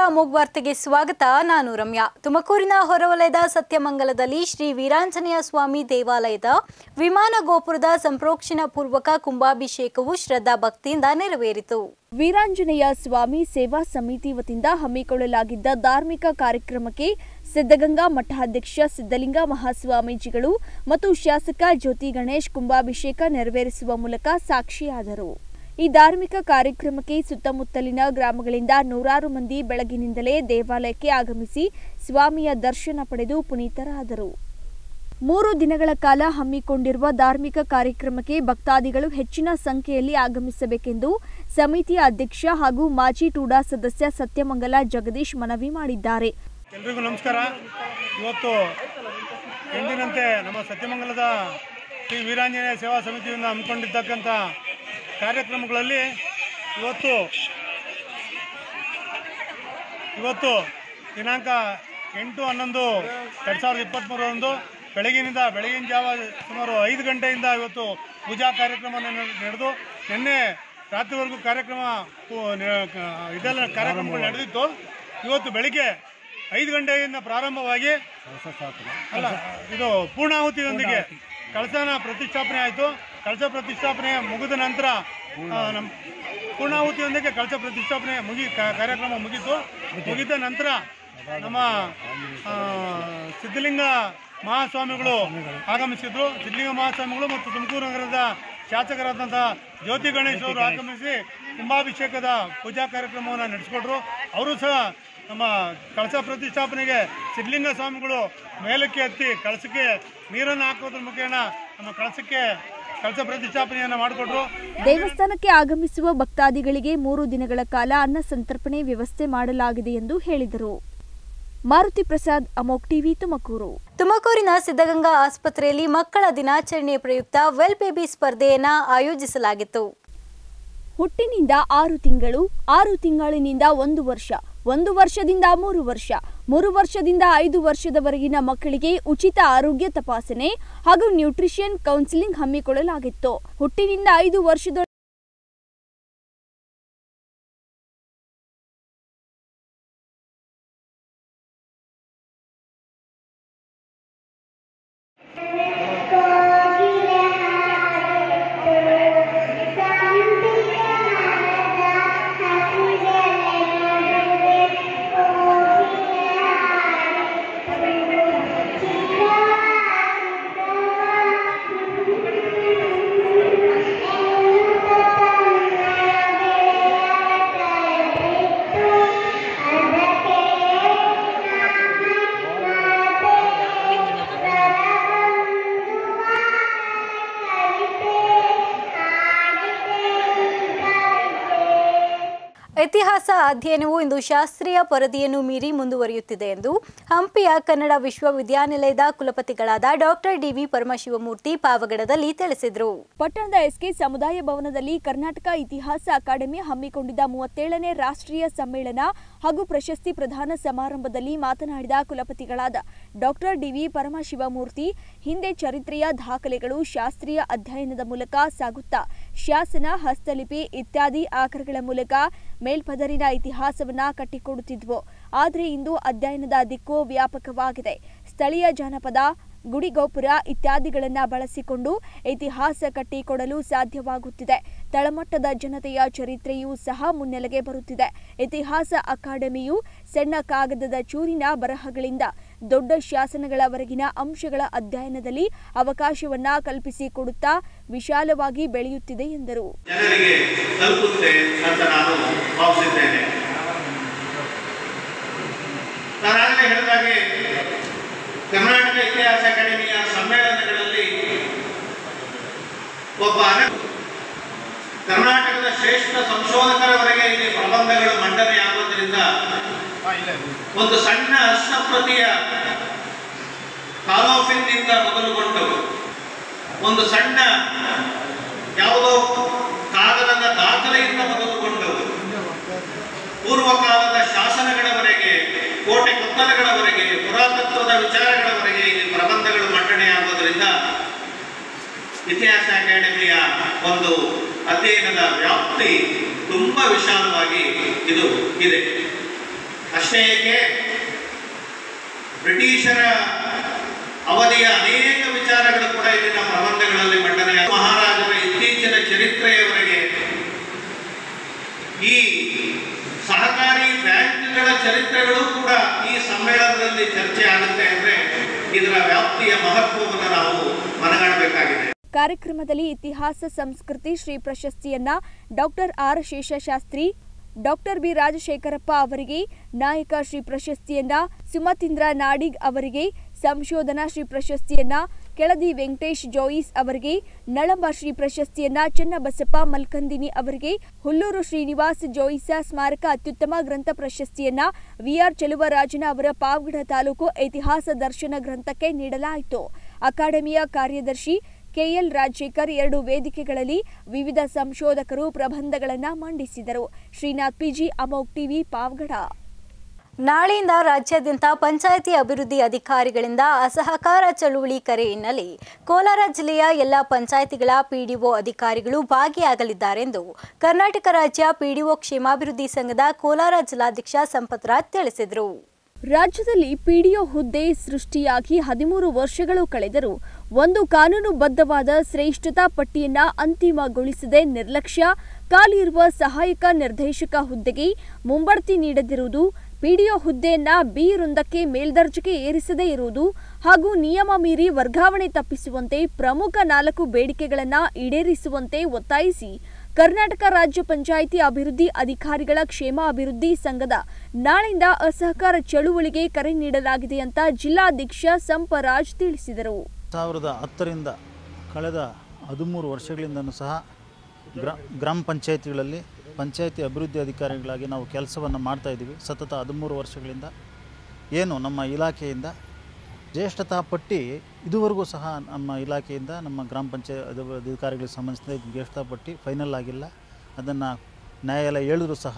ಅಮೋಘ್ ವಾರ್ತೆಗೆ ಸ್ವಾಗತ ನಾನು ರಮ್ಯಾ ತುಮಕೂರಿನ ಹೊರವಲಯದ ಸತ್ಯಮಂಗಲದಲ್ಲಿ ಶ್ರೀ ವೀರಾಂಜನೇಯ ಸ್ವಾಮಿ ದೇವಾಲಯದ ವಿಮಾನ ಗೋಪುರದ ಸಂಪ್ರೋಕ್ಷಣ ಪೂರ್ವಕ ಕುಂಭಾಭಿಷೇಕವು ಶ್ರದ್ಧಾ ಭಕ್ತಿಯಿಂದ ನೆರವೇರಿತು ವೀರಾಂಜನೇಯ ಸ್ವಾಮಿ ಸೇವಾ ಸಮಿತಿ ವತಿಯಿಂದ ಹಮ್ಮಿಕೊಳ್ಳಲಾಗಿದ್ದ ಧಾರ್ಮಿಕ ಕಾರ್ಯಕ್ರಮಕ್ಕೆ ಸಿದ್ಧಗಂಗಾ ಮಠಾಧ್ಯಕ್ಷ ಸಿದ್ಧಲಿಂಗ ಮಹಾಸ್ವಾಮೀಜಿಗಳು ಮತ್ತು ಶಾಸಕ ಜ್ಯೋತಿ ಗಣೇಶ್ ಕುಂಭಾಭಿಷೇಕ ನೆರವೇರಿಸುವ ಮೂಲಕ ಸಾಕ್ಷಿಯಾದರು ಈ ಧಾರ್ಮಿಕ ಕಾರ್ಯಕ್ರಮಕ್ಕೆ ಸುತ್ತಮುತ್ತಲಿನ ಗ್ರಾಮಗಳಿಂದ ನೂರಾರು ಮಂದಿ ಬೆಳಗಿನಿಂದಲೇ ದೇವಾಲಯಕ್ಕೆ ಆಗಮಿಸಿ ಸ್ವಾಮಿಯ ದರ್ಶನ ಪಡೆದು ಪುನೀತರಾದರು ಮೂರು ದಿನಗಳ ಕಾಲ ಹಮ್ಮಿಕೊಂಡಿರುವ ಧಾರ್ಮಿಕ ಕಾರ್ಯಕ್ರಮಕ್ಕೆ ಭಕ್ತಾದಿಗಳು ಹೆಚ್ಚಿನ ಸಂಖ್ಯೆಯಲ್ಲಿ ಆಗಮಿಸಬೇಕೆಂದು ಸಮಿತಿಯ ಅಧ್ಯಕ್ಷ ಹಾಗೂ ಮಾಜಿ ಟೂಡಾ ಸದಸ್ಯ ಸತ್ಯಮಂಗಲ ಜಗದೀಶ್ ಮನವಿ ಮಾಡಿದ್ದಾರೆ ಎಲ್ರಿಗೂ ನಮಸ್ಕಾರ ಇವತ್ತು ಎಂದಿನಂತೆ ನಮ್ಮ ಸತ್ಯಮಂಗಲದ ಶ್ರೀ ವೀರಾಂಜನೇಯ ಸೇವಾ ಸಮಿತಿಯಿಂದ ಹಮ್ಮಿಕೊಂಡಿರ್ತಕ್ಕಂಥ ಕಾರ್ಯಕ್ರಮಗಳಲ್ಲಿ ಇವತ್ತು ಇವತ್ತು ದಿನಾಂಕ ಎಂಟು ಹನ್ನೊಂದು ಎರಡು ಸಾವಿರದ ಇಪ್ಪತ್ತ್ಮೂರರಂದು ಬೆಳಗಿನಿಂದ ಬೆಳಗಿನ ಜಾವ ಸುಮಾರು ಐದು ಗಂಟೆಯಿಂದ ಇವತ್ತು ಪೂಜಾ ಕಾರ್ಯಕ್ರಮ ನೆ- ನಡೆದು ನಿನ್ನೆ ರಾತ್ರಿವರೆಗೂ ಕಾರ್ಯಕ್ರಮ ಪು- ನೆ- ಕ- ಇದೆಲ್ಲ ಕಾರ್ಯಕ್ರಮಗಳು ನಡೆದಿತ್ತು ಇವತ್ತು ಬೆಳಿಗ್ಗೆ ಐದು ಗಂಟೆಯಿಂದ ಪ್ರಾರಂಭವಾಗಿ ಅಲ್ಲ ಇದು ಪೂರ್ಣಾಹುತಿಯೊಂದಿಗೆ ಕಳಸನ ಪ್ರತಿಷ್ಠಾಪನೆ ಆಯಿತು ಕಳಸ ಪ್ರತಿಷ್ಠಾಪನೆ ಮುಗಿದ ನಂತರ ಆ, ನಮ್ಮ ಪೂರ್ಣಾಹುತಿಯೊಂದಿಗೆ ಕಳಸ ಪ್ರತಿಷ್ಠಾಪನೆ ಮುಗಿ ಕ- ಕಾರ್ಯಕ್ರಮ ಮುಗೀತು ಮುಗಿದ ನಂತರ ನಮ್ಮ ಆ, ಸಿದ್ಧಲಿಂಗ ಮಹಾಸ್ವಾಮಿಗಳು ಆಗಮಿಸಿದ್ರು ಸಿದ್ಧಲಿಂಗ ಮಹಾಸ್ವಾಮಿಗಳು ಮತ್ತು ತುಮಕೂರು ನಗರದ ಶಾಸಕರಾದಂಥ ಜ್ಯೋತಿ ಗಣೇಶ್ ಅವರು ಆಗಮಿಸಿ ಕುಂಭಾಭಿಷೇಕದ ಪೂಜಾ ಕಾರ್ಯಕ್ರಮವನ್ನು ನಡೆಸಿಕೊಟ್ರು ಅವರು ಸಹ ನಮ್ಮ ಕಳಸ ಪ್ರತಿಷ್ಠಾಪನೆಗೆ ಸಿದ್ಧಲಿಂಗ ಸ್ವಾಮಿಗಳು ಮೇಲಕ್ಕೆ ಎತ್ತಿ ಕಳಸಕ್ಕೆ ನೀರನ್ನು ಹಾಕೋದ್ರ ಮುಖೇನ ನಮ್ಮ ಕಳಸಕ್ಕೆ ಕಳಸ ಪ್ರತಿಷ್ಠಾಪನೆಯನ್ನು ಮಾಡಿಕೊಟ್ರು ದೇವಸ್ಥಾನಕ್ಕೆ ಆಗಮಿಸುವ ಭಕ್ತಾದಿಗಳಿಗೆ ಮೂರು ದಿನಗಳ ಕಾಲ ಅನ್ನ ಸಂತರ್ಪಣೆ ವ್ಯವಸ್ಥೆ ಮಾಡಲಾಗಿದೆ ಎಂದು ಹೇಳಿದರು ಮಾರುತಿ ಪ್ರಸಾದ್ ಅಮೋಕ್ ಟಿವಿ ತುಮಕೂರು ತುಮಕೂರಿನ ಸಿದ್ಧಗಂಗಾ ಆಸ್ಪತ್ರೆಯಲ್ಲಿ ಮಕ್ಕಳ ದಿನಾಚರಣೆ ಪ್ರಯುಕ್ತ ವೆಲ್ ಬೇಬಿ ಸ್ಪರ್ಧೆಯನ್ನ ಆಯೋಜಿಸಲಾಗಿತ್ತು ಹುಟ್ಟಿನಿಂದ ಆರು ತಿಂಗಳು ಆರು ತಿಂಗಳಿನಿಂದ ಒಂದು ವರ್ಷ ಒಂದು ವರ್ಷದಿಂದ ಮೂರು ವರ್ಷ ಮೂರು ವರ್ಷದಿಂದ ಐದು ವರ್ಷದವರೆಗಿನ ಮಕ್ಕಳಿಗೆ ಉಚಿತ ಆರೋಗ್ಯ ತಪಾಸಣೆ ಹಾಗೂ ನ್ಯೂಟ್ರಿಷನ್ ಕೌನ್ಸಿಲಿಂಗ್ ಹಮ್ಮಿಕೊಳ್ಳಲಾಗಿತ್ತು ಹುಟ್ಟಿನಿಂದ ಐದು ವರ್ಷದ ಇತಿಹಾಸ ಅಧ್ಯಯನವು ಇಂದು ಶಾಸ್ತ್ರೀಯ ಪರದಿಯನ್ನು ಮೀರಿ ಮುಂದುವರಿಯುತ್ತಿದೆ ಎಂದು ಹಂಪಿಯ ಕನ್ನಡ ವಿಶ್ವವಿದ್ಯಾನಿಲಯದ ಕುಲಪತಿಗಳಾದ ಡಾಕ್ಟರ್ ಡಿವಿ ಪರಮಶಿವಮೂರ್ತಿ ಪಾವಗಡದಲ್ಲಿ ತಿಳಿಸಿದರು ಪಟ್ಟಣದ ಎಸ್ಕೆ ಸಮುದಾಯ ಭವನದಲ್ಲಿ ಕರ್ನಾಟಕ ಇತಿಹಾಸ ಅಕಾಡೆಮಿ ಹಮ್ಮಿಕೊಂಡಿದ್ದ ಮೂವತ್ತೇಳನೇ ರಾಷ್ಟ್ರೀಯ ಸಮ್ಮೇಳನ ಹಾಗೂ ಪ್ರಶಸ್ತಿ ಪ್ರದಾನ ಸಮಾರಂಭದಲ್ಲಿ ಮಾತನಾಡಿದ ಕುಲಪತಿಗಳಾದ ಡಾಕ್ಟರ್ ಡಿವಿ ಪರಮಶಿವಮೂರ್ತಿ ಹಿಂದೆ ಚರಿತ್ರೆಯ ದಾಖಲೆಗಳು ಶಾಸ್ತ್ರೀಯ ಅಧ್ಯಯನದ ಮೂಲಕ ಸಾಗುತ್ತಾ ಶಾಸನ ಹಸ್ತಲಿಪಿ ಇತ್ಯಾದಿ ಆಕರಗಳ ಮೂಲಕ ಮೇಲ್ಪದರಿನ ಇತಿಹಾಸವನ್ನ ಕಟ್ಟಿಕೊಡುತ್ತಿದ್ವು ಆದರೆ ಇಂದು ಅಧ್ಯಯನದ ದಿಕ್ಕು ವ್ಯಾಪಕವಾಗಿದೆ ಸ್ಥಳೀಯ ಜಾನಪದ ಗುಡಿಗೋಪುರ ಇತ್ಯಾದಿಗಳನ್ನ ಬಳಸಿಕೊಂಡು ಇತಿಹಾಸ ಕಟ್ಟಿಕೊಡಲು ಸಾಧ್ಯವಾಗುತ್ತಿದೆ ತಳಮಟ್ಟದ ಜನತೆಯ ಚರಿತ್ರೆಯೂ ಸಹ ಮುನ್ನೆಲೆಗೆ ಬರುತ್ತಿದೆ ಇತಿಹಾಸ ಅಕಾಡೆಮಿಯು ಸಣ್ಣ ಕಾಗದದ ಚೂರಿನ ಬರಹಗಳಿಂದ ದೊಡ್ಡ ಶಾಸನಗಳವರೆಗಿನ ಅಂಶಗಳ ಅಧ್ಯಯನದಲ್ಲಿ ಅವಕಾಶವನ್ನ ಕಲ್ಪಿಸಿಕೊಡುತ್ತಾ ವಿಶಾಲವಾಗಿ ಬೆಳೆಯುತ್ತಿದೆ ಎಂದರು ಜನರಿಗೆ ತಲುಪುತ್ತೆ ಅಂತ ನಾನು ಭಾವಿಸಿದ್ದೇನೆ ನಾನಾಗಲೇ ಹೇಳಿದಾಗೆ ಕರ್ನಾಟಕ ಇತಿಹಾಸ ಅಕಾಡೆಮಿಯ ಸಮ್ಮೇಳನಗಳಲ್ಲಿ ಒಬ್ಬ ಅನ- ಕರ್ನಾಟಕದ ಶ್ರೇಷ್ಠ ಸಂಶೋಧಕರವರೆಗೆ ಇಲ್ಲಿ ಪ್ರಬಂಧಗಳು ಮಂಡನೆ ಆಗೋದ್ರಿಂದ ಒಂದು ಸಣ್ಣ ಹಸ್ತಪ್ರತಿಯ ಕಾಲೋಫಿನ್ನಿಂದ ಮೊದಲುಗೊಂಡು ಒಂದು ಸಣ್ಣ ಯಾವುದೋ ಕಾಗದದ ದಾಖಲೆಯಿಂದ ಮೊದಲುಗೊಂಡು ಪೂರ್ವಕಾಲದ ಶಾಸನಗಳವರೆಗೆ ಕೋಟೆ ಕೊತ್ತಲಗಳವರೆಗೆ ಪುರಾತತ್ವದ ವಿಚಾರಗಳವರೆಗೆ ಇಲ್ಲಿ ಪ್ರಬಂಧಗಳು ಮಂಡನೆಯಾಗೋದ್ರಿಂದ ಇತಿಹಾಸ ಅಕಾಡೆಮಿಯ ಒಂದು ಅಧ್ಯಯನದ ವ್ಯಾಪ್ತಿ ತುಂಬ ವಿಶಾಲವಾಗಿ ಇದು ಇದೆ ಅಷ್ಟೇ ಏಕೆ ಬ್ರಿಟಿಷರ ಅವಧಿಯ ಅನೇಕ ವಿಚಾರಗಳು ಕೂಡ ಇಲ್ಲಿನ ಪ್ರಬಂಧಗಳಲ್ಲಿ ಮಂಡನೆಯ ಮಹಾರಾಜರ ಇತ್ತೀಚಿನ ಚರಿತ್ರೆಯವರೆಗೆ ಈ ಸಹಕಾರಿ ಬ್ಯಾಂಕ್ಗಳ ಚರಿತ್ರೆಗಳು ಕೂಡ ಈ ಸಮ್ಮೇಳನದಲ್ಲಿ ಚರ್ಚೆ ಆಗುತ್ತೆ ಅಂದ್ರೆ ಇದರ ವ್ಯಾಪ್ತಿಯ ಮಹತ್ವವನ್ನು ನಾವು ಮನಗಾಣಬೇಕಾಗಿದೆ ಕಾರ್ಯಕ್ರಮದಲ್ಲಿ ಇತಿಹಾಸ ಸಂಸ್ಕೃತಿ ಶ್ರೀ ಪ್ರಶಸ್ತಿಯನ್ನ doctor R Sheshashastri doctor B Rajashekharappa ಅವರಿಗೆ ನಾಯಕ ಶ್ರೀ ಪ್ರಶಸ್ತಿಯನ್ನ ಸುಮತೀಂದ್ರ ನಾಡಿಗ್ ಅವರಿಗೆ ಸಂಶೋಧನಾ ಶ್ರೀ ಪ್ರಶಸ್ತಿಯನ್ನ ಕೆಳದಿ ವೆಂಕಟೇಶ್ ಜೋಯಿಸ್ ಅವರಿಗೆ ನಳಂಬ ಶ್ರೀ ಪ್ರಶಸ್ತಿಯನ್ನ ಚನ್ನಬಸಪ್ಪ ಮಲ್ಕಂದಿನಿ ಅವರಿಗೆ ಹುಲ್ಲೂರು ಶ್ರೀನಿವಾಸ್ ಜೋಯಿಸ ಸ್ಮಾರಕ ಅತ್ಯುತ್ತಮ ಗ್ರಂಥ ಪ್ರಶಸ್ತಿಯನ್ನ ವಿಆರ್ ಚೆಲುವರಾಜನ ಅವರ ಪಾವಗಡ ತಾಲೂಕು ಇತಿಹಾಸ ದರ್ಶನ ಗ್ರಂಥಕ್ಕೆ ನೀಡಲಾಯಿತು ಅಕಾಡೆಮಿಯ ಕಾರ್ಯದರ್ಶಿ ಕೆಎಲ್ ರಾಜಶೇಖರ್ ಎರಡು ವೇದಿಕೆಗಳಲ್ಲಿ ವಿವಿಧ ಸಂಶೋಧಕರು ಪ್ರಬಂಧಗಳನ್ನು ಮಂಡಿಸಿದರು ಶ್ರೀನಾಥ್ ಪಿಜಿ ಅಮೋಕ್ ಟಿವಿ ಪಾವಗಡ ನಾಳೆಯಿಂದ ರಾಜ್ಯಾದ್ಯಂತ ಪಂಚಾಯಿತಿ ಅಭಿವೃದ್ಧಿ ಅಧಿಕಾರಿಗಳಿಂದ ಅಸಹಕಾರ ಚಳುವಳಿ ಕರೆ ಹಿನ್ನೆಲೆ ಕೋಲಾರ ಜಿಲ್ಲೆಯ ಎಲ್ಲ ಪಂಚಾಯಿತಿಗಳ ಪಿಡಿಒ ಅಧಿಕಾರಿಗಳು ಭಾಗಿಯಾಗಲಿದ್ದಾರೆಂದು ಕರ್ನಾಟಕ ರಾಜ್ಯ ಪಿಡಿಒ ಕ್ಷೇಮಾಭಿವೃದ್ಧಿ ಸಂಘದ ಕೋಲಾರ ಜಿಲ್ಲಾಧ್ಯಕ್ಷ ಸಂಪತ್ ರಾಜ್ ತಿಳಿಸಿದರು ರಾಜ್ಯದಲ್ಲಿ ಪಿಡಿಒ ಹುದ್ದೆ ಸೃಷ್ಟಿಯಾಗಿ ಹದಿಮೂರು ವರ್ಷಗಳು ಕಳೆದರೂ ಒಂದು ಕಾನೂನುಬದ್ಧವಾದ ಶ್ರೇಷ್ಠತಾ ಪಟ್ಟಿಯನ್ನ ಅಂತಿಮಗೊಳಿಸದೆ ನಿರ್ಲಕ್ಷ್ಯ ಖಾಲಿಯಿರುವ ಸಹಾಯಕ ನಿರ್ದೇಶಕ ಹುದ್ದೆಗೆ ಮುಂಬಡ್ತಿ ನೀಡದಿರುವುದು ಪಿಡಿಒ ಹುದ್ದೆಯನ್ನ ಬಿ ವೃಂದಕ್ಕೆ ಮೇಲ್ದರ್ಜೆಗೆ ಏರಿಸದೇ ಇರುವುದು ಹಾಗೂ ನಿಯಮ ಮೀರಿ ವರ್ಗಾವಣೆ ತಪ್ಪಿಸುವಂತೆ ಪ್ರಮುಖ ನಾಲ್ಕು ಬೇಡಿಕೆಗಳನ್ನ ಈಡೇರಿಸುವಂತೆ ಒತ್ತಾಯಿಸಿ ಕರ್ನಾಟಕ ರಾಜ್ಯ ಪಂಚಾಯಿತಿ ಅಭಿವೃದ್ಧಿ ಅಧಿಕಾರಿಗಳ ಕ್ಷೇಮ ಅಭಿವೃದ್ಧಿ ಸಂಘದ ನಾಳೆಯಿಂದ ಅಸಹಕಾರ ಚಳುವಳಿಗೆ ಕರೆ ನೀಡಲಾಗಿದೆ ಅಂತ ಜಿಲ್ಲಾಧ್ಯಕ್ಷ ಸಂಪರಾಜ್ ತಿಳಿಸಿದರು ಸಾವಿರದ ಹತ್ತರಿಂದ ಕಳೆದ ಹದಿಮೂರು ವರ್ಷಗಳಿಂದನೂ ಸಹ ಗ್ರಾ ಗ್ರಾಮ ಪಂಚಾಯತಿಗಳಲ್ಲಿ ಪಂಚಾಯತಿ ಅಭಿವೃದ್ಧಿ ಅಧಿಕಾರಿಗಳಾಗಿ ನಾವು ಕೆಲಸವನ್ನು ಮಾಡ್ತಾ ಇದ್ದೀವಿ ಸತತ ಹದಿಮೂರು ವರ್ಷಗಳಿಂದ ಏನು ನಮ್ಮ ಇಲಾಖೆಯಿಂದ ಜ್ಯೇಷ್ಠತಾ ಪಟ್ಟಿ ಇದುವರೆಗೂ ಸಹ ನಮ್ಮ ಇಲಾಖೆಯಿಂದ ನಮ್ಮ ಗ್ರಾಮ ಪಂಚಾಯತ್ ಅಧಿಕಾರಿಗಳಿಗೆ ಸಂಬಂಧಿಸಿದ ಜ್ಯೇಷ್ಠತಾ ಪಟ್ಟಿ ಫೈನಲ್ ಆಗಿಲ್ಲ ಅದನ್ನು ನ್ಯಾಯಾಲಯ ಹೇಳಿದ್ರು ಸಹ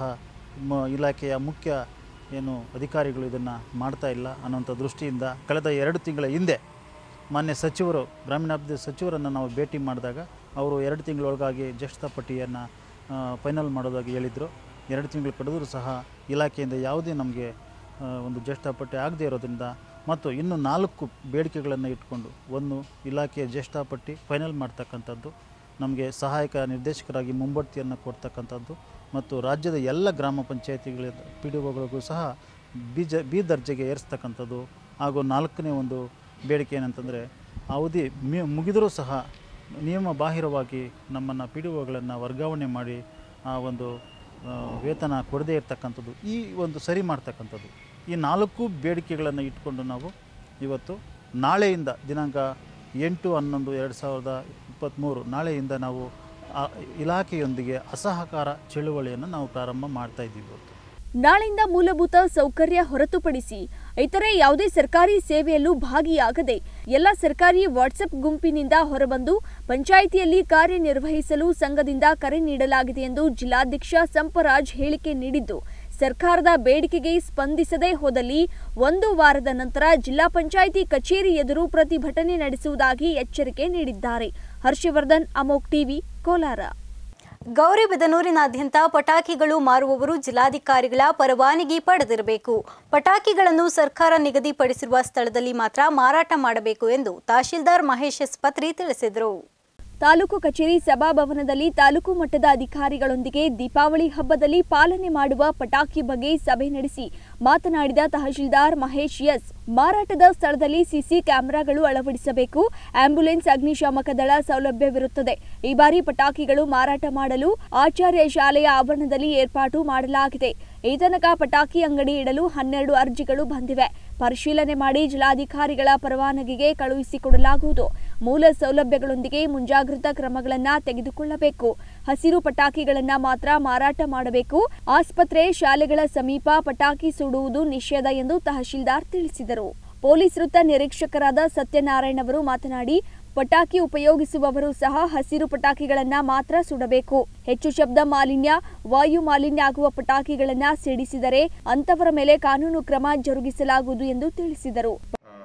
ಮ ಇಲಾಖೆಯ ಮುಖ್ಯ ಏನು ಅಧಿಕಾರಿಗಳು ಇದನ್ನು ಮಾಡ್ತಾ ಇಲ್ಲ ಅನ್ನೋಂಥ ದೃಷ್ಟಿಯಿಂದ ಕಳೆದ ಎರಡು ತಿಂಗಳ ಹಿಂದೆ ಮಾನ್ಯ ಸಚಿವರು ಗ್ರಾಮೀಣಾಭಿವೃದ್ಧಿ ಸಚಿವರನ್ನು ನಾವು ಭೇಟಿ ಮಾಡಿದಾಗ ಅವರು ಎರಡು ತಿಂಗಳೊಳಗಾಗಿ ಜ್ಯೇಷ್ಠತಾ ಪಟ್ಟಿಯನ್ನು ಫೈನಲ್ ಮಾಡೋದಾಗಿ ಹೇಳಿದರು ಎರಡು ತಿಂಗಳು ಕಳೆದರೂ ಸಹ ಇಲಾಖೆಯಿಂದ ಯಾವುದೇ ನಮಗೆ ಆ, ಒಂದು ಜ್ಯೇಷ್ಠ ಪಟ್ಟಿ ಆಗದೇ ಇರೋದ್ರಿಂದ ಮತ್ತು ಇನ್ನು ನಾಲ್ಕು ಬೇಡಿಕೆಗಳನ್ನು ಇಟ್ಕೊಂಡು ಒಂದು ಇಲಾಖೆಯ ಜ್ಯೇಷ್ಠ ಪಟ್ಟಿ ಫೈನಲ್ ಮಾಡ್ತಕ್ಕಂಥದ್ದು ನಮಗೆ ಸಹಾಯಕ ನಿರ್ದೇಶಕರಾಗಿ ಮುಂಬಡ್ತಿಯನ್ನು ಕೊಡ್ತಕ್ಕಂಥದ್ದು ಮತ್ತು ರಾಜ್ಯದ ಎಲ್ಲ ಗ್ರಾಮ ಪಂಚಾಯತಿಗಳ ಪಿ ಡಿ ಒಗಳಿಗೂ ಸಹ ಬೀಜ ಬಿ ದರ್ಜೆಗೆ ಏರಿಸ್ತಕ್ಕಂಥದ್ದು ಹಾಗೂ ನಾಲ್ಕನೇ ಒಂದು ಬೇಡಿಕೆ ಏನಂತಂದರೆ ಅವಧಿ ಮಿ ಮುಗಿದರೂ ಸಹ ನಿಯಮ ಬಾಹಿರವಾಗಿ ನಮ್ಮನ್ನು ಪಿ ಡಿ ಒಗಳನ್ನು ವರ್ಗಾವಣೆ ಮಾಡಿ ಆ ಒಂದು ಆ, ವೇತನ ಕೊಡದೇ ಇರತಕ್ಕಂಥದ್ದು ಈ ಒಂದು ಸರಿ ಮಾಡ್ತಕ್ಕಂಥದ್ದು ಈ ನಾಲ್ಕು ಬೇಡಿಕೆಗಳನ್ನು ಇಟ್ಕೊಂಡು ನಾವು ಇವತ್ತು ನಾಳೆಯಿಂದ ದಿನಾಂಕ ಎಂಟು ಹನ್ನೊಂದು ಎರಡು ಸಾವಿರದ ಇಪ್ಪತ್ತ್ಮೂರು ನಾಳೆಯಿಂದ ನಾವು ಆ ಇಲಾಖೆಯೊಂದಿಗೆ ಅಸಹಕಾರ ಚಳುವಳಿಯನ್ನು ನಾವು ಪ್ರಾರಂಭ ಮಾಡ್ತಾ ಇದ್ದೀವಿ ಇವತ್ತು ನಾಳೆಯಿಂದ ಮೂಲಭೂತ ಸೌಕರ್ಯ ಹೊರತುಪಡಿಸಿ ಇತರೆ ಯಾವುದೇ ಸರ್ಕಾರಿ ಸೇವೆಯಲ್ಲೂ ಭಾಗಿಯಾಗದೆ ಎಲ್ಲ ಸರ್ಕಾರಿ ವಾಟ್ಸ್ಆಪ್ ಗುಂಪಿನಿಂದ ಹೊರಬಂದು ಪಂಚಾಯಿತಿಯಲ್ಲಿ ಕಾರ್ಯನಿರ್ವಹಿಸಲು ಸಂಘದಿಂದ ಕರೆ ನೀಡಲಾಗಿದೆ ಎಂದು ಜಿಲ್ಲಾಧ್ಯಕ್ಷ ಸಂಪರಾಜ್ ಹೇಳಿಕೆ ನೀಡಿದ್ದು ಸರ್ಕಾರದ ಬೇಡಿಕೆಗೆ ಸ್ಪಂದಿಸದೇ ಹೋದಲ್ಲಿ ಒಂದು ವಾರದ ನಂತರ ಜಿಲ್ಲಾ ಪಂಚಾಯಿತಿ ಕಚೇರಿ ಎದುರು ಪ್ರತಿಭಟನೆ ನಡೆಸುವುದಾಗಿ ಎಚ್ಚರಿಕೆ ನೀಡಿದ್ದಾರೆ ಹರ್ಷವರ್ಧನ್ ಅಮೋಕ್ ಟಿವಿ ಕೋಲಾರ ಗೌರಿಬಿದನೂರಿನಾದ್ಯಂತ ಪಟಾಕಿಗಳು ಮಾರುವವರು ಜಿಲ್ಲಾಧಿಕಾರಿಗಳ ಪರವಾನಗಿ ಪಡೆದಿರಬೇಕು ಪಟಾಕಿಗಳನ್ನು ಸರ್ಕಾರ ನಿಗದಿಪಡಿಸಿರುವ ಸ್ಥಳದಲ್ಲಿ ಮಾತ್ರ ಮಾರಾಟ ಮಾಡಬೇಕು ಎಂದು ತಹಶೀಲ್ದಾರ್ ಮಹೇಶ್ ಎಸ್ ಪತ್ರಿ ತಿಳಿಸಿದರು ತಾಲೂಕು ಕಚೇರಿ ಸಭಾಭವನದಲ್ಲಿ ತಾಲೂಕು ಮಟ್ಟದ ಅಧಿಕಾರಿಗಳೊಂದಿಗೆ ದೀಪಾವಳಿ ಹಬ್ಬದಲ್ಲಿ ಪಾಲನೆ ಮಾಡುವ ಪಟಾಕಿ ಬಗ್ಗೆ ಸಭೆ ನಡೆಸಿ ಮಾತನಾಡಿದ ತಹಶೀಲ್ದಾರ್ ಮಹೇಶ್ ಎಸ್ ಮಾರಾಟದ ಸ್ಥಳದಲ್ಲಿ ಸಿಸಿ ಕ್ಯಾಮೆರಾಗಳು ಅಳವಡಿಸಬೇಕು ಆಂಬ್ಯುಲೆನ್ಸ್ ಅಗ್ನಿಶಾಮಕ ದಳ ಸೌಲಭ್ಯವಿರುತ್ತದೆ ಈ ಬಾರಿ ಪಟಾಕಿಗಳು ಮಾರಾಟ ಮಾಡಲು ಆಚಾರ್ಯ ಶಾಲೆಯ ಆವರಣದಲ್ಲಿ ಏರ್ಪಾಟು ಮಾಡಲಾಗಿದೆ ಈ ತನಕ ಪಟಾಕಿ ಅಂಗಡಿ ಇಡಲು ಹನ್ನೆರಡು ಅರ್ಜಿಗಳು ಬಂದಿವೆ ಪರಿಶೀಲನೆ ಮಾಡಿ ಜಿಲ್ಲಾಧಿಕಾರಿಗಳ ಪರವಾನಗಿಗೆ ಕಳುಹಿಸಿಕೊಡಲಾಗುವುದು ಮೂಲ ಸೌಲಭ್ಯಗಳೊಂದಿಗೆ ಮುಂಜಾಗ್ರತಾ ಕ್ರಮಗಳನ್ನ ತೆಗೆದುಕೊಳ್ಳಬೇಕು ಹಸಿರು ಪಟಾಕಿಗಳನ್ನ ಮಾತ್ರ ಮಾರಾಟ ಮಾಡಬೇಕು ಆಸ್ಪತ್ರೆ ಶಾಲೆಗಳ ಸಮೀಪ ಪಟಾಕಿ ಸುಡುವುದು ನಿಷೇಧ ಎಂದು ತಹಶೀಲ್ದಾರ್ ತಿಳಿಸಿದರು ಪೊಲೀಸ್ ವೃತ್ತ ನಿರೀಕ್ಷಕರಾದ ಸತ್ಯನಾರಾಯಣ್ ಅವರು ಮಾತನಾಡಿ ಪಟಾಕಿ ಉಪಯೋಗಿಸುವವರು ಸಹ ಹಸಿರು ಪಟಾಕಿಗಳನ್ನ ಮಾತ್ರ ಸುಡಬೇಕು ಹೆಚ್ಚು ಶಬ್ದ ಮಾಲಿನ್ಯ ವಾಯು ಮಾಲಿನ್ಯ ಆಗುವ ಪಟಾಕಿಗಳನ್ನ ಸಿಡಿಸಿದರೆ ಅಂತವರ ಮೇಲೆ ಕಾನೂನು ಕ್ರಮ ಜರುಗಿಸಲಾಗುವುದು ಎಂದು ತಿಳಿಸಿದರು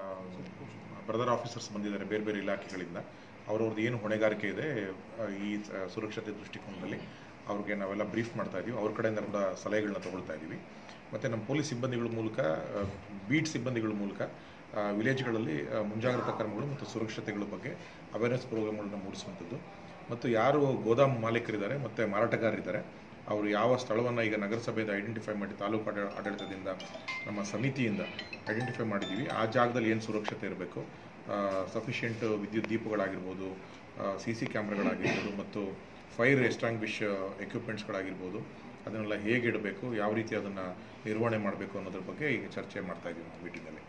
ಬ್ರದರ್ ಆಫೀಸರ್ಸ್ ಬಂದಿದ್ದಾರೆ ಬೇರೆ ಬೇರೆ ಇಲಾಖೆಗಳಿಂದ ಅವ್ರವ್ರದ್ದು ಏನು ಹೊಣೆಗಾರಿಕೆ ಇದೆ ಆ, ಈ ಸ- ಸುರಕ್ಷತೆ ದೃಷ್ಟಿಕೋನದಲ್ಲಿ ಅವ್ರಿಗೆ ನಾವೆಲ್ಲ ಬ್ರೀಫ್ ಮಾಡ್ತಾ ಇದೀವಿ ಅವ್ರ ಕಡೆಯಿಂದ ಕೂಡ ಸಲಹೆಗಳನ್ನ ತಗೊಳ್ತಾ ಇದ್ದೀವಿ ಮತ್ತು ನಮ್ಮ ಪೊಲೀಸ್ ಸಿಬ್ಬಂದಿಗಳ ಮೂಲಕ ಆ, ಬೀಟ್ ಸಿಬ್ಬಂದಿಗಳ ಮೂಲಕ ಆ, ವಿಲೇಜ್ಗಳಲ್ಲಿ ಆ, ಮುಂಜಾಗ್ರತಾ ಕ್ರಮಗಳು ಮತ್ತು ಸುರಕ್ಷತೆಗಳ ಬಗ್ಗೆ ಅವೇರ್ನೆಸ್ ಪ್ರೋಗ್ರಾಮ್ಗಳನ್ನ ಮೂಡಿಸುವಂಥದ್ದು ಮತ್ತು ಯಾರು ಗೋದಾಮ್ ಮಾಲೀಕರಿದ್ದಾರೆ ಮತ್ತು ಮಾರಾಟಗಾರರಿದ್ದಾರೆ ಅವರು ಯಾವ ಸ್ಥಳವನ್ನು ಈಗ ನಗರಸಭೆಯಿಂದ ಐಡೆಂಟಿಫೈ ಮಾಡಿ ತಾಲೂಕು ಆಡ- ಆಡಳಿತದಿಂದ ನಮ್ಮ ಸಮಿತಿಯಿಂದ ಐಡೆಂಟಿಫೈ ಮಾಡಿದ್ದೀವಿ ಆ ಜಾಗದಲ್ಲಿ ಏನು ಸುರಕ್ಷತೆ ಇರಬೇಕು ಸಫಿಷಿಯೆಂಟ್ ವಿದ್ಯುತ್ ದೀಪಗಳಾಗಿರ್ಬೋದು ಸಿ ಸಿ ಕ್ಯಾಮ್ರಾಗಳಾಗಿರ್ಬೋದು ಮತ್ತು ಫೈರ್ ಎಸ್ಟಾಂಗ್ವಿಷ್ ಎಕ್ವಿಪ್ಮೆಂಟ್ಸ್ಗಳಾಗಿರ್ಬೋದು ಅದನ್ನೆಲ್ಲ ಹೇಗೆ ಇಡಬೇಕು ಯಾವ ರೀತಿ ಅದನ್ನು ನಿರ್ವಹಣೆ ಮಾಡಬೇಕು ಅನ್ನೋದ್ರ ಬಗ್ಗೆ ಈಗ ಚರ್ಚೆ ಮಾಡ್ತಾ ಇದ್ದೀವಿ ನಾವು ಮೀಟಿಂಗಲ್ಲಿ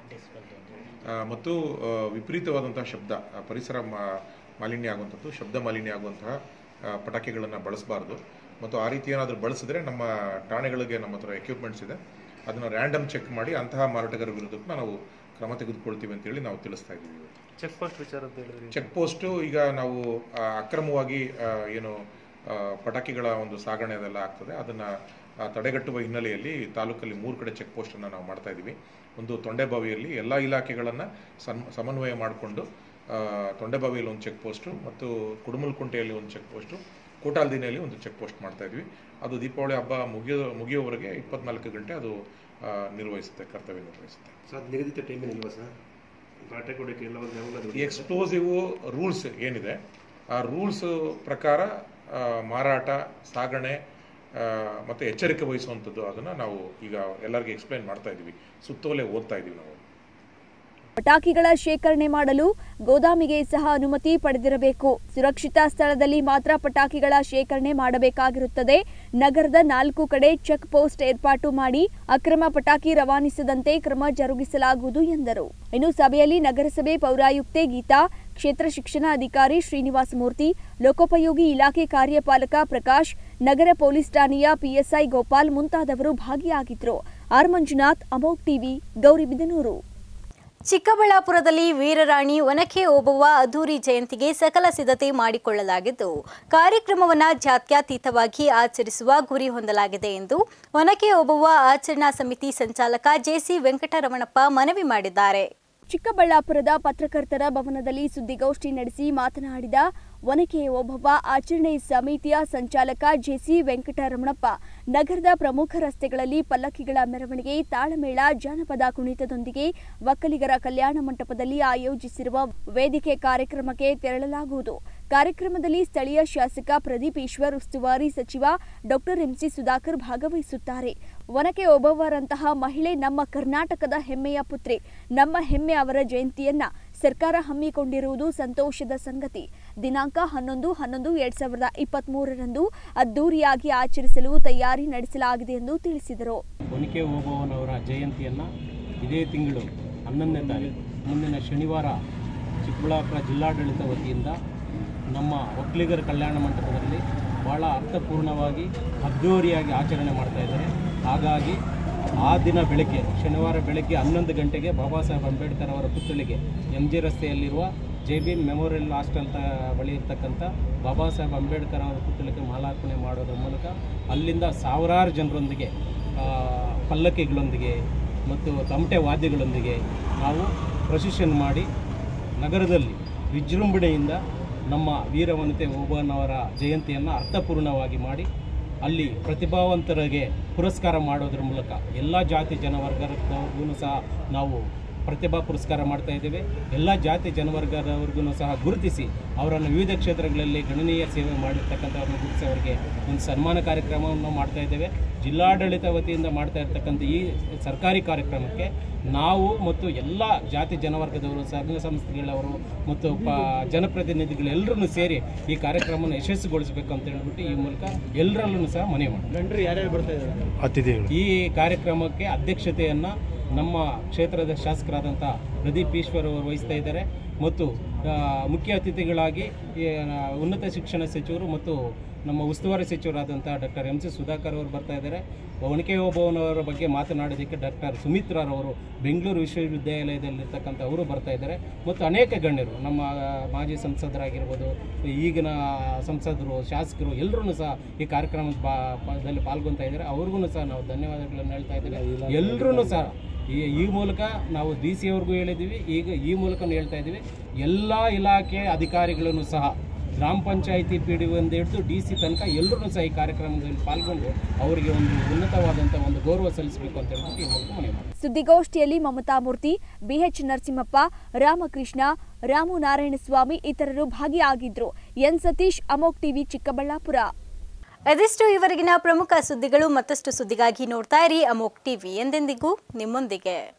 ಆ, ಮತ್ತು ಆ, ವಿಪರೀತವಾದಂತಹ ಶಬ್ದ ಆ, ಪರಿಸರ ಮಾ- ಮಾಲಿನ್ಯ ಆಗುವಂಥದ್ದು ಶಬ್ದ ಮಾಲಿನ್ಯ ಆಗುವಂತಹ ಆ, ಪಟಾಕಿಗಳನ್ನು ಬಳಸಬಾರ್ದು ಮತ್ತು ಆ ರೀತಿ ಏನಾದರೂ ಬಳಸಿದ್ರೆ ನಮ್ಮ ಠಾಣೆಗಳಿಗೆ ನಮ್ಮ ಹತ್ರ ಎಕ್ವಿಪ್ಮೆಂಟ್ಸ್ ಇದೆ ಅದನ್ನು ರ್ಯಾಂಡಮ್ ಚೆಕ್ ಮಾಡಿ ಅಂತಹ ಮಾರಾಟಗಾರರ ವಿರುದ್ಧಕ್ಕೂ ನಾವು ಕ್ರಮ ತೆಗೆದುಕೊಳ್ತೀವಿ ಅಂತೇಳಿ ನಾವು ತಿಳಿಸ್ತಾ ಇದ್ದೀವಿ ಇವತ್ತು. ಚೆಕ್ ಪೋಸ್ಟ್ ವಿಚಾರದ ಹೇಳಿದ್ರಿ ಚೆಕ್ ಪೋಸ್ಟು ಈಗ ನಾವು ಆ, ಅಕ್ರಮವಾಗಿ ಆ, ಏನು ಆ, ಪಟಾಕಿಗಳ ಒಂದು ಸಾಗಣೆ ಅದೆಲ್ಲ ಆಗ್ತದೆ ಅದನ್ನು ತಡೆಗಟ್ಟುವ ಹಿನ್ನೆಲೆಯಲ್ಲಿ ತಾಲೂಕಲ್ಲಿ ಮೂರು ಕಡೆ ಚೆಕ್ ಪೋಸ್ಟನ್ನು ನಾವು ಮಾಡ್ತಾ ಇದ್ದೀವಿ ಒಂದು ತೊಂಡೆಬಾವಿಯಲ್ಲಿ ಎಲ್ಲ ಇಲಾಖೆಗಳನ್ನು ಸನ್ ಸಮನ್ವಯ ಮಾಡಿಕೊಂಡು ತೊಂಡೆಬಾವಿಯಲ್ಲಿ ಒಂದು ಚೆಕ್ ಪೋಸ್ಟು ಮತ್ತು ಕುಡುಮಲ್ಕುಂಟೆಯಲ್ಲಿ ಒಂದು ಚೆಕ್ ಪೋಸ್ಟು ಕೋಟಾಲ್ದಿನೆಯಲ್ಲಿ ಒಂದು ಚೆಕ್ ಪೋಸ್ಟ್ ಮಾಡ್ತಾ ಇದ್ವಿ ಅದು ದೀಪಾವಳಿ ಹಬ್ಬ ಮುಗಿಯೋ ಮುಗಿಯೋವರೆಗೆ ಇಪ್ಪತ್ನಾಲ್ಕು ಗಂಟೆ ಅದು ಆ, ನಿರ್ವಹಿಸುತ್ತೆ ಕರ್ತವ್ಯ ನಿರ್ವಹಿಸುತ್ತೆ ಸರ್ ನಿಗದಿತ ಟೈಮಿನ ಇಲ್ವಾ ಸರ್ ಪಾಠ ಕೊಡೋಕ್ಕೆ ಎಲ್ಲ ಒಂದು ಯಾವಾಗಲೂ ಈ ಎಕ್ಸ್ಪ್ಲೋಸಿವ್ ರೂಲ್ಸ್ ಏನಿದೆ ಆ ರೂಲ್ಸ್ ಪ್ರಕಾರ ಆ, ಮಾರಾಟ ಸಾಗಣೆ ಆ, ಮತ್ತೆ ಎಚ್ಚರಿಕೆ ವಹಿಸುವಂಥದ್ದು ಅದನ್ನು ನಾವು ಈಗ ಎಲ್ಲರಿಗೂ ಎಕ್ಸ್ಪ್ಲೈನ್ ಮಾಡ್ತಾ ಇದ್ದೀವಿ ಸುತ್ತೋಲೆ ಓದ್ತಾ ಇದ್ದೀವಿ ನಾವು ಪಟಾಕಿಗಳ ಶೇಖರಣೆ ಮಾಡಲು ಗೋದಾಮಿಗೆ ಸಹ ಅನುಮತಿ ಪಡೆದಿರಬೇಕು ಸುರಕ್ಷಿತ ಸ್ಥಳದಲ್ಲಿ ಮಾತ್ರ ಪಟಾಕಿಗಳ ಶೇಖರಣೆ ಮಾಡಬೇಕಾಗಿರುತ್ತದೆ ನಗರದ ನಾಲ್ಕು ಕಡೆ ಚೆಕ್ ಪೋಸ್ಟ್ ಏರ್ಪಾಟು ಮಾಡಿ ಅಕ್ರಮ ಪಟಾಕಿ ರವಾನಿಸದಂತೆ ಕ್ರಮ ಜರುಗಿಸಲಾಗುವುದು ಎಂದರು ಇನ್ನು ಸಭೆಯಲ್ಲಿ ನಗರಸಭೆ ಪೌರಾಯುಕ್ತೆ ಗೀತಾ ಕ್ಷೇತ್ರ ಶಿಕ್ಷಣ ಅಧಿಕಾರಿ ಶ್ರೀನಿವಾಸ ಮೂರ್ತಿ ಲೋಕೋಪಯೋಗಿ ಇಲಾಖೆ ಕಾರ್ಯಪಾಲಕ ಪ್ರಕಾಶ್ ನಗರ ಪೊಲೀಸ್ ಠಾಣೆಯ ಪಿಎಸ್ಐ ಗೋಪಾಲ್ ಮುಂತಾದವರು ಭಾಗಿಯಾಗಿದ್ದರು ಆರ್ ಮಂಜುನಾಥ್ ಅಮೋಕ್ ಟಿವಿ ಗೌರಿಬಿದನೂರು ಚಿಕ್ಕಬಳ್ಳಾಪುರದಲ್ಲಿ ವೀರರಾಣಿ ಒನಕೆ ಓಬವ್ವ ಅದ್ದೂರಿ ಜಯಂತಿಗೆ ಸಕಲ ಸಿದ್ಧತೆ ಮಾಡಿಕೊಳ್ಳಲಾಗಿದ್ದು ಕಾರ್ಯಕ್ರಮವನ್ನು ಜಾತ್ಯತೀತವಾಗಿ ಆಚರಿಸುವ ಗುರಿ ಹೊಂದಲಾಗಿದೆ ಎಂದು ಒನಕೆ ಓಬವ್ವ ಆಚರಣಾ ಸಮಿತಿ ಸಂಚಾಲಕ ಜೆಸಿ ವೆಂಕಟರಮಣಪ್ಪ ಮನವಿ ಮಾಡಿದ್ದಾರೆ ಚಿಕ್ಕಬಳ್ಳಾಪುರದ ಪತ್ರಕರ್ತರ ಭವನದಲ್ಲಿ ಸುದ್ದಿಗೋಷ್ಠಿ ನಡೆಸಿ ಮಾತನಾಡಿದ ಒನಕೆ ಓಬವ್ವ ಆಚರಣೆ ಸಮಿತಿಯ ಸಂಚಾಲಕ ಜೆಸಿ ವೆಂಕಟರಮಣಪ್ಪ ನಗರದ ಪ್ರಮುಖ ರಸ್ತೆಗಳಲ್ಲಿ ಪಲ್ಲಕ್ಕಿಗಳ ಮೆರವಣಿಗೆ ತಾಳಮೇಳ ಜಾನಪದ ಕುಣಿತದೊಂದಿಗೆ ಒಕ್ಕಲಿಗರ ಕಲ್ಯಾಣ ಮಂಟಪದಲ್ಲಿ ಆಯೋಜಿಸಿರುವ ವೇದಿಕೆ ಕಾರ್ಯಕ್ರಮಕ್ಕೆ ತೆರಳಲಾಗುವುದು ಕಾರ್ಯಕ್ರಮದಲ್ಲಿ ಸ್ಥಳೀಯ ಶಾಸಕ ಪ್ರದೀಪ್ ಈಶ್ವರ್ ಉಸ್ತುವಾರಿ ಸಚಿವ ಡಾಕ್ಟರ್ ಎಂಸಿ ಸುಧಾಕರ್ ಭಾಗವಹಿಸುತ್ತಾರೆ ಒನಕೆ ಓಬವ್ವರಂತಹ ಮಹಿಳೆ ನಮ್ಮ ಕರ್ನಾಟಕದ ಹೆಮ್ಮೆಯ ಪುತ್ರಿ ನಮ್ಮ ಹೆಮ್ಮೆ ಅವರ ಜಯಂತಿಯನ್ನ ಸರ್ಕಾರ ಹಮ್ಮಿಕೊಂಡಿರುವುದು ಸಂತೋಷದ ಸಂಗತಿ ದಿನಾಂಕ ಹನ್ನೊಂದು ಹನ್ನೊಂದು ಎರಡ್ ಸಾವಿರದ ಇಪ್ಪತ್ತ್ ಮೂರರಂದು ಅದ್ದೂರಿಯಾಗಿ ಆಚರಿಸಲು ತಯಾರಿ ನಡೆಸಲಾಗಿದೆ ಎಂದು ತಿಳಿಸಿದರು ಒನಕೆ ಓಬವ್ವನವರ ಜಯಂತಿಯನ್ನು ಇದೇ ತಿಂಗಳು ಹನ್ನೊಂದನೇ ತಾರೀಕು ಮುಂದಿನ ಶನಿವಾರ ಚಿಕ್ಕಬಳ್ಳಾಪುರ ಜಿಲ್ಲಾಡಳಿತ ವತಿಯಿಂದ ನಮ್ಮ ಒಕ್ಕಲಿಗರ ಕಲ್ಯಾಣ ಮಂಟಪದಲ್ಲಿ ಭಾಳ ಅರ್ಥಪೂರ್ಣವಾಗಿ ಅದ್ದೂರಿಯಾಗಿ ಆಚರಣೆ ಮಾಡ್ತಾ ಇದ್ದಾರೆ ಹಾಗಾಗಿ ಆ ದಿನ ಬೆಳಗ್ಗೆ ಶನಿವಾರ ಬೆಳಗ್ಗೆ ಹನ್ನೊಂದು ಗಂಟೆಗೆ ಬಾಬಾ ಸಾಹೇಬ್ ಅಂಬೇಡ್ಕರ್ ಅವರ ಪುತ್ಥಳಿಗೆ ಎಂ ಜಿ ರಸ್ತೆಯಲ್ಲಿರುವ ಜೆ ಬಿ ಮೆಮೋರಿಯಲ್ ಹಾಸ್ಟೆಲ್ ತ ಬಳಿ ಇರ್ತಕ್ಕಂಥ ಬಾಬಾ ಸಾಹೇಬ್ ಅಂಬೇಡ್ಕರ್ ಅವರ ಪುತ್ಥಳಿಗೆ ಮಾಲಾರ್ಪಣೆ ಮಾಡೋದ್ರ ಮೂಲಕ ಅಲ್ಲಿಂದ ಸಾವಿರಾರು ಜನರೊಂದಿಗೆ ಆ, ಪಲ್ಲಕ್ಕಿಗಳೊಂದಿಗೆ ಮತ್ತು ತಮಟೆ ವಾದ್ಯಗಳೊಂದಿಗೆ ನಾವು ಪ್ರೊಸೆಷನ್ ಮಾಡಿ ನಗರದಲ್ಲಿ ವಿಜೃಂಭಣೆಯಿಂದ ನಮ್ಮ ವೀರವನಿತೆ ಓಬವ್ವನವರ ಜಯಂತಿಯನ್ನು ಅರ್ಥಪೂರ್ಣವಾಗಿ ಮಾಡಿ ಅಲ್ಲಿ ಪ್ರತಿಭಾವಂತರಿಗೆ ಪುರಸ್ಕಾರ ಮಾಡೋದ್ರ ಮೂಲಕ ಎಲ್ಲ ಜಾತಿ ಜನವರ್ಗದವ್ರಿಗೂ ಸಹ ನಾವು ಪ್ರತಿಭಾ ಪುರಸ್ಕಾರ ಮಾಡ್ತಾ ಇದ್ದೇವೆ ಎಲ್ಲ ಜಾತಿ ಜನವರ್ಗದವ್ರಿಗೂ ಸಹ ಗುರುತಿಸಿ ಅವರನ್ನು ವಿವಿಧ ಕ್ಷೇತ್ರಗಳಲ್ಲಿ ಗಣನೀಯ ಸೇವೆ ಮಾಡಿರ್ತಕ್ಕಂಥವ್ರನ್ನ ಗುರುತಿಸಿ ಅವರಿಗೆ ಒಂದು ಸನ್ಮಾನ ಕಾರ್ಯಕ್ರಮವನ್ನು ಮಾಡ್ತಾ ಇದ್ದೇವೆ ಜಿಲ್ಲಾಡಳಿತ ವತಿಯಿಂದ ಮಾಡ್ತಾ ಇರ್ತಕ್ಕಂಥ ಈ ಸರ್ಕಾರಿ ಕಾರ್ಯಕ್ರಮಕ್ಕೆ ನಾವು ಮತ್ತು ಎಲ್ಲ ಜಾತಿ ಜನವರ್ಗದವರು ಸಂಘ ಸಂಸ್ಥೆಗಳವರು ಮತ್ತು ಪ ಜನಪ್ರತಿನಿಧಿಗಳು ಎಲ್ಲರನ್ನು ಸೇರಿ ಈ ಕಾರ್ಯಕ್ರಮವನ್ನು ಯಶಸ್ಸುಗೊಳಿಸಬೇಕು ಅಂತ ಹೇಳ್ಬಿಟ್ಟು ಈ ಮೂಲಕ ಎಲ್ಲರಲ್ಲೂ ಸಹ ಮನವಿ ಮಾಡಿ ಯಾರ್ಯಾರು ಬರ್ತಾ ಇದ್ದಾರೆ ಅತಿಥಿಗಳು ಈ ಕಾರ್ಯಕ್ರಮಕ್ಕೆ ಅಧ್ಯಕ್ಷತೆಯನ್ನು ನಮ್ಮ ಕ್ಷೇತ್ರದ ಶಾಸಕರಾದಂಥ ಪ್ರದೀಪ್ ಈಶ್ವರ್ ಅವರು ವಹಿಸ್ತಾ ಇದ್ದಾರೆ ಮತ್ತು ಆ, ಮುಖ್ಯ ಅತಿಥಿಗಳಾಗಿ ಈ, ಆ, ಉನ್ನತ ಶಿಕ್ಷಣ ಸಚಿವರು ಮತ್ತು ನಮ್ಮ ಉಸ್ತುವಾರಿ ಸಚಿವರಾದಂಥ ಡಾಕ್ಟರ್ ಎಂ ಸಿ ಸುಧಾಕರ್ ಅವರು ಬರ್ತಾ ಇದ್ದಾರೆ ಒಣಕೆ ಓಬವ್ವನವರ ಬಗ್ಗೆ ಮಾತನಾಡೋದಕ್ಕೆ ಡಾಕ್ಟರ್ ಸುಮಿತ್ರಾರವರು ಬೆಂಗಳೂರು ವಿಶ್ವವಿದ್ಯಾಲಯದಲ್ಲಿರ್ತಕ್ಕಂಥ ಅವರು ಬರ್ತಾ ಇದ್ದಾರೆ ಮತ್ತು ಅನೇಕ ಗಣ್ಯರು ನಮ್ಮ ಆ, ಮಾಜಿ ಸಂಸದರಾಗಿರ್ಬೋದು ಈಗಿನ ಸಂಸದರು ಶಾಸಕರು ಎಲ್ಲರೂ ಸಹ ಈ ಕಾರ್ಯಕ್ರಮದ ಬಾ- ದಲ್ಲಿ ಪಾಲ್ಗೊಳ್ತಾ ಇದ್ದಾರೆ ಅವ್ರಿಗೂ ಸಹ ನಾವು ಧನ್ಯವಾದಗಳನ್ನು ಹೇಳ್ತಾ ಇದ್ದೇವೆ ಎಲ್ಲರೂ ಸಹ ಈ ಈ ಮೂಲಕ ನಾವು ಡಿ ಸಿ ಅವ್ರಿಗೂ ಹೇಳಿದ್ದೀವಿ ಈಗ ಈ ಮೂಲಕ ಹೇಳ್ತಾ ಇದ್ದೀವಿ ಎಲ್ಲ ಇಲಾಖೆ ಅಧಿಕಾರಿಗಳನ್ನು ಸಹ ಗ್ರಾಮ ಪಂಚಾಯಿತಿ ಪಿ ಡಿ ಒಂದು ಹಿಡಿದು ಡಿ ಸಿ ತನಕ ಎಲ್ಲರೂ ಸಹ ಈ ಕಾರ್ಯಕ್ರಮದಲ್ಲಿ ಪಾಲ್ಗೊಂಡು ಅವರಿಗೆ ಒಂದು ಉನ್ನತವಾದಂಥ ಒಂದು ಗೌರವ ಸಲ್ಲಿಸಬೇಕು ಅಂತ ಹೇಳ್ಬಿಟ್ಟು ಈ ಮೂಲಕ ಮನವಿ ಮಾಡ್ತೀನಿ. ಸುದ್ದಿಗೋಷ್ಠಿಯಲ್ಲಿ ಮಮತಾ ಮೂರ್ತಿ ಬಿಎಚ್ ನರಸಿಂಹಪ್ಪ ರಾಮಕೃಷ್ಣ ರಾಮು ನಾರಾಯಣಸ್ವಾಮಿ ಇತರರು ಭಾಗಿಯಾಗಿದ್ರು ಎನ್ ಸತೀಶ್ ಅಮೋಕ್ ಟಿವಿ ಚಿಕ್ಕಬಳ್ಳಾಪುರ ಅದಿಷ್ಟು ಇವರೆಗಿನ ಪ್ರಮುಖ ಸುದ್ದಿಗಳು ಮತ್ತಷ್ಟು ಸುದ್ದಿಗಾಗಿ ನೋಡ್ತಾ ಇರಿ ಅಮೋಕ್ ಟಿವಿ ಎಂದೆಂದಿಗೂ ನಿಮ್ಮೊಂದಿಗೆ